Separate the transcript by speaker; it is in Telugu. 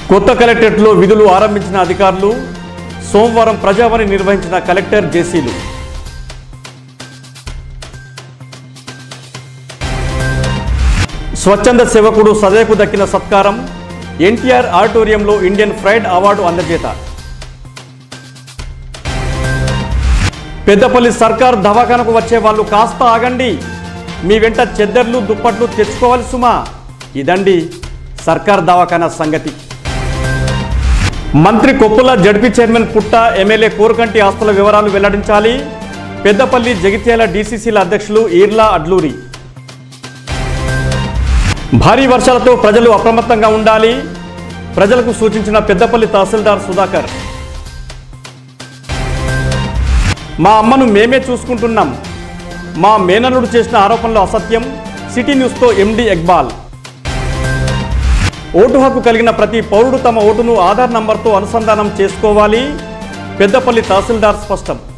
Speaker 1: కొత్త కలెక్టరేట్లో విధులు ఆరంభించిన అధికారులు సోమవారం ప్రజావాణి నిర్వహించిన కలెక్టర్ జేసీలు స్వచ్ఛంద సేవకుడు సదయకు దక్కిన సత్కారం ఎన్టీఆర్ ఆడిటోరియంలో ఇండియన్ ఫ్రైడ్ అవార్డు అందజేత పెద్దపల్లి సర్కార్ దవాఖానకు వచ్చే వాళ్ళు కాస్త ఆగండి మీ వెంట చెద్దర్లు దుప్పట్లు తెచ్చుకోవాలి సుమా ఇదండి సర్కార్ దవాఖానా సంగతి మంత్రి Koppula ZP chairman Putta MLA Korukanti ఆస్తుల వివరాలు వెల్లడించాలి పెద్దపల్లి జగిత్యాల డీసీసీల అధ్యక్షులు ఈర్లా అడ్లూరి భారీ వర్షాలతో ప్రజలు అప్రమత్తంగా ఉండాలి ప్రజలకు సూచించిన పెద్దపల్లి తహసీల్దార్ సుధాకర్ మా అమ్మను మేమే చూసుకుంటున్నాం మా మేనల్లుడు చేసిన ఆరోపణలు అసత్యం సిటీ న్యూస్తో ఎండి ఎక్బాల్ ఓటు హక్కు కలిగిన ప్రతి పౌరుడు తమ ఓటును ఆధార్ నంబర్తో అనుసంధానం చేసుకోవాలి పెద్దపల్లి తహసీల్దార్ స్పష్టం